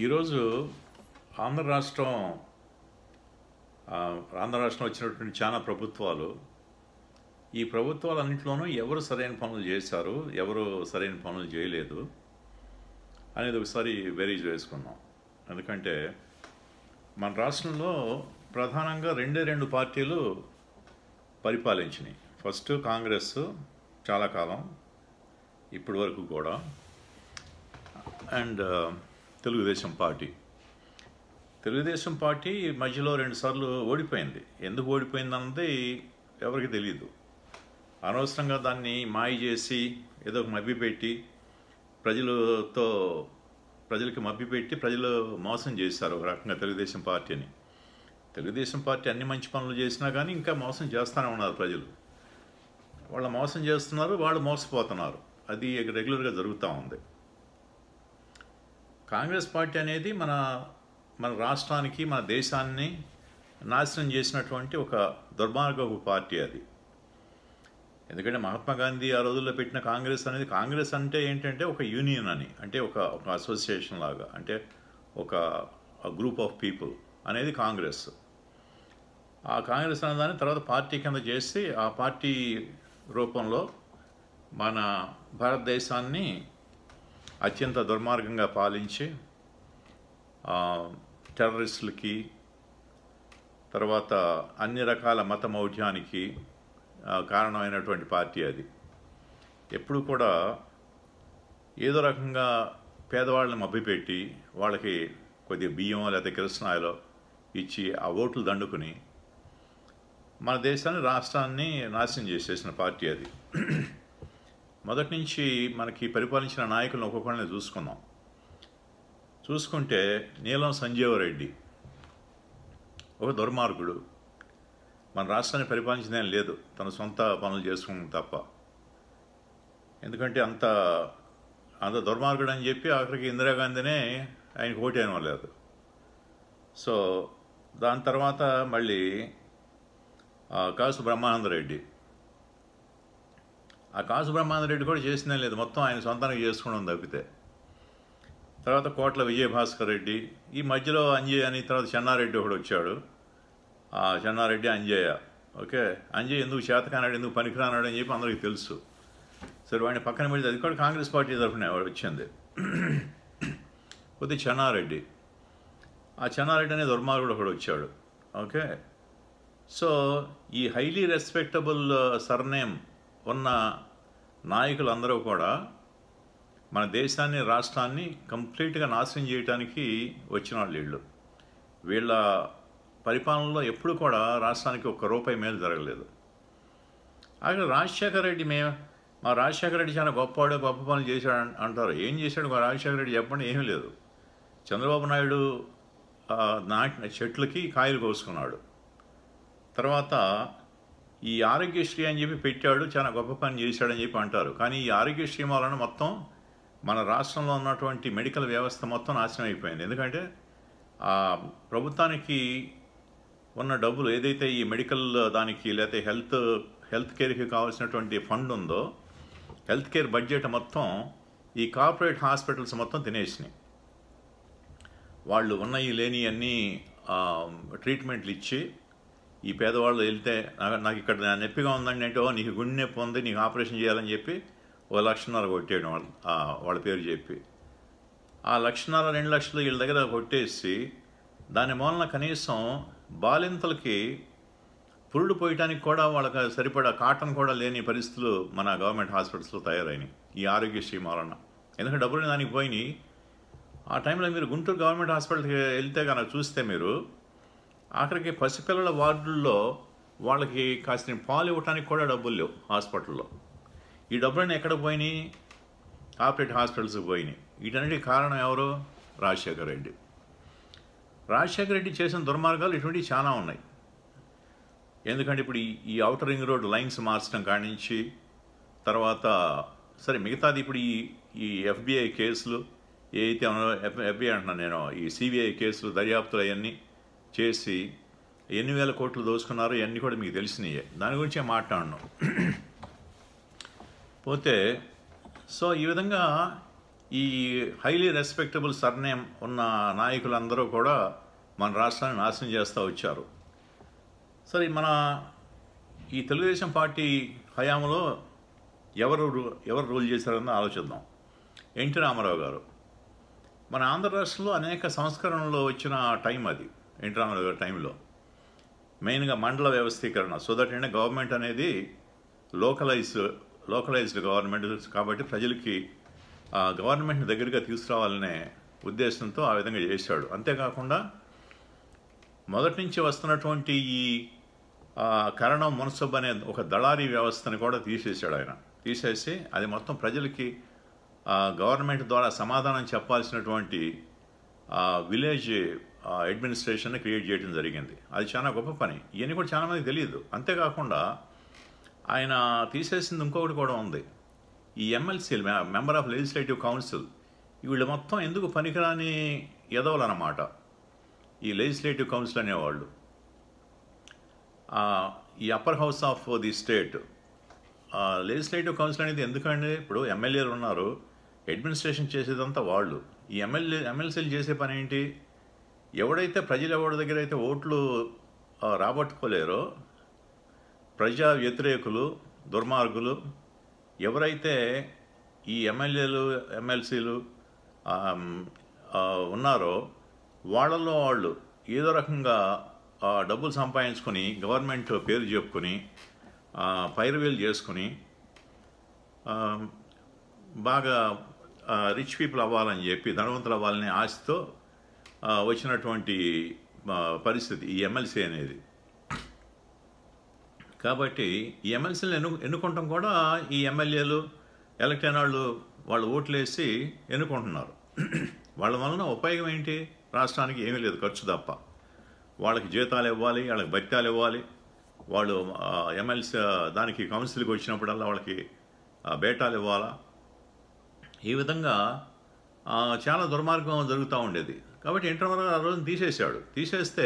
ఈరోజు ఆంధ్ర రాష్ట్రం ఆ, ఆంధ్ర రాష్ట్రం వచ్చినటువంటి చాలా ప్రభుత్వాలు ఈ ప్రభుత్వాలన్నింటిలోనూ ఎవరు సరైన పనులు చేశారు ఎవరు సరైన పనులు చేయలేదు అనేది ఒకసారి బెరీజ్ వేసుకున్నాం ఎందుకంటే మన రాష్ట్రంలో ప్రధానంగా రెండే రెండు పార్టీలు పరిపాలించినాయి ఫస్ట్ కాంగ్రెస్ చాలా కాలం ఇప్పటి వరకు కూడా and Telugu Desam party Telugu Desam party మధ్యలో రెండుసార్లు ఓడిపోయింది ఎందుకు ఓడిపోయింది అన్నది ఎవరికి తెలియదు అనవసరంగా దాన్ని మాయ చేసి ఏదో ఒక మభ్యపెట్టి ప్రజలతో ప్రజలకి మభ్యపెట్టి ప్రజలు మోసం చేశారు ఒక రకంగా తెలుగుదేశం పార్టీని తెలుగుదేశం పార్టీ అన్ని మంచి పనులు చేసినా కానీ ఇంకా మోసం చేస్తూనే ఉన్నారు ప్రజలు వాళ్ళు మోసం చేస్తున్నారు వాళ్ళు మోసపోతున్నారు అది రెగ్యులర్గా జరుగుతూ ఉంది కాంగ్రెస్ పార్టీ అనేది మన మన రాష్ట్రానికి మన దేశాన్ని నాశనం చేసినటువంటి ఒక దుర్మార్గపు పార్టీ అది ఎందుకంటే మహాత్మా గాంధీ ఆ రోజుల్లో పెట్టిన కాంగ్రెస్ అనేది కాంగ్రెస్ అంటే ఏంటంటే ఒక యూనియన్ అని అంటే ఒక ఒక అసోసియేషన్ లాగా అంటే ఒక గ్రూప్ ఆఫ్ పీపుల్ అనేది కాంగ్రెస్ ఆ కాంగ్రెస్ అనే దాన్ని తర్వాత పార్టీ కింద చేసి ఆ పార్టీ రూపంలో మన భారతదేశాన్ని అత్యంత దుర్మార్గంగా పాలించి ఆ, టెర్రరిస్టులకి తర్వాత అన్ని రకాల మత మౌఢ్యానికి ఆ, కారణమైనటువంటి పార్టీ అది ఎప్పుడు కూడా ఏదో రకంగా పేదవాళ్ళని మభ్యపెట్టి వాళ్ళకి కొద్దిగా బియ్యం లేదా కిరసనాయలో ఇచ్చి ఆ ఓట్లు దండుకుని మన దేశాన్ని రాష్ట్రాన్ని నాశనం చేసేసిన పార్టీ అది మొదటి నుంచి మనకి పరిపాలించిన నాయకులను ఒక్కొక్కరిని చూసుకుందాం చూసుకుంటే నీలం సంజీవరెడ్డి ఒక దుర్మార్గుడు మన రాష్ట్రాన్ని పరిపాలించిందేం లేదు తన సొంత పనులు చేసుకుంది తప్ప ఎందుకంటే అంత అంత దుర్మార్గుడు అని చెప్పి ఆఖరికి ఇందిరాగాంధీనే ఆయనకు ఓటు లేదు సో దాని తర్వాత మళ్ళీ ఆ, కాసు బ్రహ్మానందరెడ్డి ఆ కాసు బ్రహ్మానందరెడ్డి కూడా చేసిందేం లేదు మొత్తం ఆయన సొంతానికి చేసుకోవడం తప్పితే తర్వాత కోట్ల విజయభాస్కర్ రెడ్డి ఈ మధ్యలో అంజయ్ అని తర్వాత చెన్నారెడ్డి ఒకడు వచ్చాడు ఆ చెన్నారెడ్డి అంజయ్య ఓకే అంజయ్ ఎందుకు చేతకానాడు ఎందుకు పనికిరానాడు అని చెప్పి అందరికీ తెలుసు సరే వాడిని పక్కన పెడితే అది కూడా కాంగ్రెస్ పార్టీ తరఫున వాడు వచ్చింది కొద్ది చెన్నారెడ్డి ఆ చెన్నారెడ్డి అనే దుర్మార్గుడు ఒకడు వచ్చాడు ఓకే సో ఈ హైలీ రెస్పెక్టబుల్ సర్నేమ్ ఉన్న నాయకులందరూ కూడా మన దేశాన్ని రాష్ట్రాన్ని కంప్లీట్గా నాశనం చేయడానికి వచ్చిన వాళ్ళు వీళ్ళు వీళ్ళ పరిపాలనలో ఎప్పుడు కూడా రాష్ట్రానికి ఒక్క రూపాయి మేలు జరగలేదు అక్కడ రాజశేఖర రెడ్డి మే మా రాజశేఖర రెడ్డి చాలా గొప్పవాడు గొప్ప పనులు చేశాడు అన్- అంటారు ఏం చేశాడు మా రాజశేఖర రెడ్డి చెప్పండి ఏమీ లేదు చంద్రబాబు నాయుడు ఆ, నాటిన చెట్లకి కాయలు కోసుకున్నాడు తర్వాత ఈ ఆరోగ్యశ్రీ అని చెప్పి పెట్టాడు చాలా గొప్ప పని చేశాడని చెప్పి అంటారు కానీ ఈ ఆరోగ్యశ్రీ వలన మొత్తం మన రాష్ట్రంలో ఉన్నటువంటి మెడికల్ వ్యవస్థ మొత్తం నాశనం అయిపోయింది ఎందుకంటే ఆ ప్రభుత్వానికి ఉన్న డబ్బులు ఏదైతే ఈ మెడికల్ దానికి లేకపోతే హెల్త్ హెల్త్ కేర్కి కావాల్సినటువంటి ఫండ్ ఉందో హెల్త్ కేర్ బడ్జెట్ మొత్తం ఈ కార్పొరేట్ హాస్పిటల్స్ మొత్తం తినేసినాయి వాళ్ళు ఉన్నవి లేని అన్ని ట్రీట్మెంట్లు ఇచ్చి ఈ పేదవాళ్ళు వెళ్తే "నాకు- నాకు ఇక్కడ నా నొప్పిగా ఉందండి అంటే "ఓ, నీకు గుండె నొప్పి ఉంది నీకు ఆపరేషన్ చేయాలని చెప్పి ఓ లక్షన్నర కొట్టేయడం వాళ్ళ ఆ, వాళ్ళ పేరు చెప్పి ఆ లక్షన్నర రెండు లక్షలు వీళ్ళ దగ్గర కొట్టేసి దాని మూలన కనీసం బాలింతలకి పురుడు పోయటానికి కూడా వాళ్ళకి సరిపడా కాటన్ కూడా లేని పరిస్థితులు మన గవర్నమెంట్ హాస్పిటల్స్లో తయారైనాయి ఈ ఆరోగ్యశ్రీ వలన ఎందుకంటే డబ్బులు దానికి పోయినాయి ఆ టైంలో మీరు గుంటూరు గవర్నమెంట్ హాస్పిటల్కి వెళ్తే కనుక చూస్తే మీరు ఆఖరికి పసిపిల్లల వార్డుల్లో వాళ్ళకి కాసిన పాలు ఇవ్వటానికి కూడా డబ్బులు లేవు హాస్పిటల్లో ఈ డబ్బులన్నీ ఎక్కడ పోయినాయి కార్పొరేట్ హాస్పిటల్స్కి పోయినాయి వీటన్నిటికి కారణం ఎవరు రాజశేఖర రెడ్డి రాజశేఖర రెడ్డి చేసిన దుర్మార్గాలు ఇటువంటివి చాలా ఉన్నాయి ఎందుకంటే ఇప్పుడు ఈ ఈ అవుటర్ రింగ్ రోడ్ లైన్స్ మార్చడం కాడి నుంచి తర్వాత సరే మిగతాది ఇప్పుడు ఈ ఈ ఎఫ్బిఐ కేసులు ఏ అయితే ఎఫ్బిఐ అంటున్నాను నేను ఈ సిబిఐ కేసులు దర్యాప్తులు అవన్నీ చేసి ఎన్ని వేల కోట్లు దోచుకున్నారో ఇవన్నీ కూడా మీకు తెలిసినాయే దాని గురించే మాట్లాడను పోతే సో ఈ విధంగా ఈ హైలీ రెస్పెక్టబుల్ సర్నేమ్ ఉన్న నాయకులందరూ కూడా మన రాష్ట్రాన్ని నాశనం చేస్తూ వచ్చారు సరే మన ఈ తెలుగుదేశం పార్టీ హయాంలో ఎవరు రూ- ఎవరు రూల్ చేశారని ఆలోచిద్దాం ఎన్టీ రామారావు గారు మన ఆంధ్ర రాష్ట్రంలో అనేక సంస్కరణలు వచ్చిన టైం అది ఎన్టీ రామారావు గారి టైంలో మెయిన్గా మండల వ్యవస్థీకరణ సో దట్ అంటే గవర్నమెంట్ అనేది లోకలైజ్ లోకలైజ్డ్ గవర్నమెంట్ కాబట్టి ప్రజలకి ఆ గవర్నమెంట్ దగ్గరగా తీసుకురావాలనే ఉద్దేశంతో ఆ విధంగా చేశాడు అంతేకాకుండా మొదటి నుంచి వస్తున్నటువంటి ఈ ఆ, కరణం మున్సబ్ అనే ఒక దళారీ వ్యవస్థని కూడా తీసేశాడు ఆయన తీసేసి అది మొత్తం ప్రజలకి ఆ, గవర్నమెంట్ ద్వారా సమాధానం చెప్పాల్సినటువంటి ఆ, విలేజ్ ఆ, అడ్మినిస్ట్రేషన్ని క్రియేట్ చేయడం జరిగింది అది చాలా గొప్ప పని ఇవన్నీ కూడా చాలా మందికి తెలియదు అంతేకాకుండా ఆయన తీసేసింది ఇంకొకటి కూడా ఉంది ఈ ఎమ్మెల్సీలు మెంబర్ ఆఫ్ లెజిస్లేటివ్ కౌన్సిల్ వీళ్ళు మొత్తం ఎందుకు పనికిరాని ఎదవలన్నమాట ఈ లెజిస్లేటివ్ కౌన్సిల్ అనేవాళ్ళు ఆ, ఈ upper house of the state legislative council అనేది ఎందుకంటే ఇప్పుడు ఎమ్మెల్యేలు ఉన్నారు అడ్మినిస్ట్రేషన్ చేసేదంతా వాళ్ళు ఈ ఎమ్మెల్యే ఎమ్మెల్సీలు చేసే పని ఏంటి ఎవడైతే ప్రజలు ఎవరి దగ్గర అయితే ఓట్లు ఆ, రాబట్టుకోలేరో ప్రజా వ్యతిరేకులు దుర్మార్గులు ఎవరైతే ఈ ఎమ్మెల్యేలు ఎమ్మెల్సీలు ఉన్నారో వాళ్ళలో వాళ్ళు ఏదో రకంగా ఆ, డబ్బులు సంపాదించుకొని గవర్నమెంట్ పేరు చెప్పుకొని ఆ, పైరవీలు చేసుకొని ఆ, బాగా రిచ్ పీపుల్ అవ్వాలని చెప్పి ధనవంతులు అవ్వాలనే ఆశతో ఆ, వచ్చినటువంటి ఆ, పరిస్థితి ఈ ఎమ్మెల్సీ అనేది కాబట్టి ఈ ఎమ్మెల్సీలు ఎన్ను ఎన్నుకుంటాం కూడా ఈ ఎమ్మెల్యేలు ఎలక్ట్ అయిన వాళ్ళు వాళ్ళు ఓట్లు వేసి ఎన్నుకుంటున్నారు వాళ్ళ వలన ఉపయోగం ఏంటి రాష్ట్రానికి ఏమీ లేదు ఖర్చు తప్ప వాళ్ళకి జీతాలు ఇవ్వాలి వాళ్ళకి భత్యాలు ఇవ్వాలి వాళ్ళు ఎమ్మెల్సీ దానికి కౌన్సిల్కి వచ్చినప్పుడల్లా వాళ్ళకి ఆ, బేటాలు ఇవ్వాలా ఈ విధంగా ఆ, చాలా దుర్మార్గం జరుగుతూ ఉండేది కాబట్టి ఎన్టీ రామారావు గారు ఆ రోజున తీసేశాడు తీసేస్తే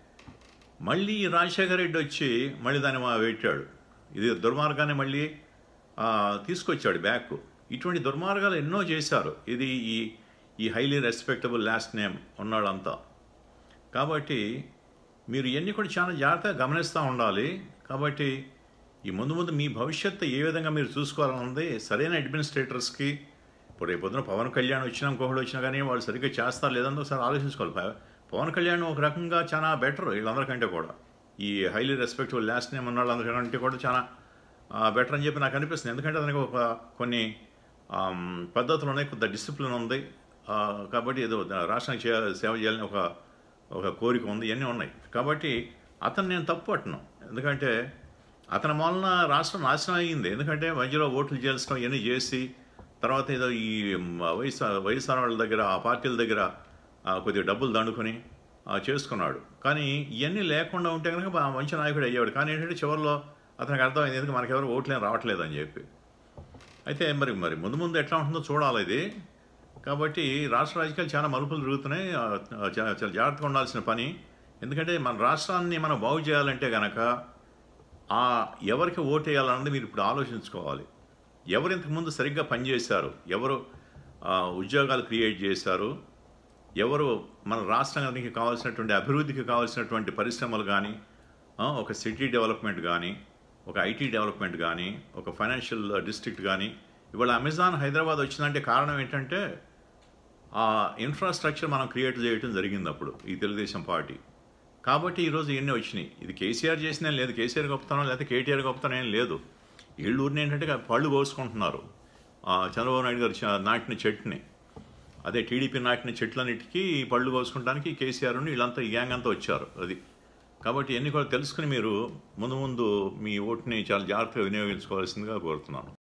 మళ్ళీ ఈ రాజశేఖర రెడ్డి వచ్చి మళ్ళీ దాన్ని మా పెట్టాడు ఇది దుర్మార్గాన్ని మళ్ళీ ఆ, తీసుకొచ్చాడు బ్యాక్ ఇటువంటి దుర్మార్గాలు ఎన్నో చేశారు ఇది ఈ ఈ హైలీ రెస్పెక్టబుల్ లాస్ట్ నేమ్ ఉన్నాడంతా కాబట్టి మీరు ఇవన్నీ కూడా చాలా జాగ్రత్తగా గమనిస్తూ ఉండాలి కాబట్టి ఈ ముందు ముందు మీ భవిష్యత్తు ఏ విధంగా మీరు చూసుకోవాలన్నది సరైన అడ్మినిస్ట్రేటర్స్కి ఇప్పుడు రేపు పొద్దున పవన్ కళ్యాణ్ వచ్చినా ఇంకొకటి వచ్చినా కానీ వాళ్ళు సరిగ్గా చేస్తారు లేదని ఒకసారి ఆలోచించుకోవాలి ప- పవన్ కళ్యాణ్ ఒక రకంగా చాలా బెటర్ వీళ్ళందరికంటే కూడా ఈ హైలీ రెస్పెక్టబుల్ లాస్ట్ నేమ్ ఉన్న వాళ్ళందరికంటే కూడా చాలా బెటర్ అని చెప్పి నాకు అనిపిస్తుంది ఎందుకంటే అతనికి ఒక కొన్ని ఆమ్, పద్ధతులు ఉన్నాయి కొంత డిసిప్లిన్ ఉంది ఆ, కాబట్టి ఏదో రాష్ట్రానికి చేయాలి సేవ చేయాలని ఒక ఒక కోరిక ఉంది ఇవన్నీ ఉన్నాయి కాబట్టి అతను నేను తప్పు పట్టను ఎందుకంటే అతని వలన రాష్ట్రం నాశనం అయ్యింది ఎందుకంటే మధ్యలో ఓట్లు చేల్చడం ఇవన్నీ చేసి తర్వాత ఏదో ఈ వైఎస్ఆర్ వైఎస్ఆర్ వాళ్ళ దగ్గర ఆ పార్టీల దగ్గర ఆ, కొద్దిగా డబ్బులు దండుకొని ఆ, చేసుకున్నాడు కానీ ఇవన్నీ లేకుండా ఉంటే కనుక బా- మంచి నాయకుడు అయ్యాడు కానీ ఏంటంటే చివరిలో అతనికి అర్థమైంది ఎందుకు మనకెవరు ఓట్లేం రావట్లేదు అని చెప్పి అయితే మరి మరి ముందు ముందు ఎట్లా ఉంటుందో చూడాలి ఇది కాబట్టి రాష్ట్ర రాజకీయాలు చాలా మలుపులు తిరుగుతున్నాయి ఆ, చాలా చాలా జాగ్రత్తగా ఉండాల్సిన పని ఎందుకంటే మన రాష్ట్రాన్ని మనం బాగు చేయాలంటే గనక ఆ ఎవరికి ఓటు వేయాలన్నది మీరు ఇప్పుడు ఆలోచించుకోవాలి ఎవరు ఇంతకుముందు సరిగ్గా పనిచేశారు ఎవరు ఆ, ఉద్యోగాలు క్రియేట్ చేశారు ఎవరు మన రాష్ట్రానికి కావాల్సినటువంటి అభివృద్ధికి కావాల్సినటువంటి పరిశ్రమలు కానీ ఆ, ఒక సిటీ డెవలప్మెంట్ కానీ ఒక ఐటీ డెవలప్మెంట్ కానీ ఒక ఫైనాన్షియల్ డిస్ట్రిక్ట్ కానీ ఇవాళ అమెజాన్ హైదరాబాద్ వచ్చిందంటే కారణం ఏంటంటే ఆ ఇన్ఫ్రాస్ట్రక్చర్ మనం క్రియేట్ చేయడం జరిగింది అప్పుడు ఈ తెలుగుదేశం పార్టీ కాబట్టి ఈరోజు ఇవన్నీ వచ్చినాయి ఇది కేసీఆర్ చేసిన లేదు కేసీఆర్ గొప్పతనం లేకపోతే కేటీఆర్ గొప్పతనం ఏం లేదు వీళ్ళు ఊరిని ఏంటంటే పళ్ళు కోసుకుంటున్నారు ఆ, చంద్రబాబు నాయుడు గారు చ- నాటిన చెట్టుని అదే టీడీపీ నాటిన చెట్లన్నిటికీ పళ్ళు కోసుకుంటానికి కేసీఆర్ వీళ్ళంతా ఈ గ్యాంగ్ అంతా వచ్చారు అది కాబట్టి ఇవన్నీ కూడా తెలుసుకుని మీరు ముందు ముందు మీ ఓటుని చాలా జాగ్రత్తగా వినియోగించుకోవాల్సిందిగా కోరుతున్నాను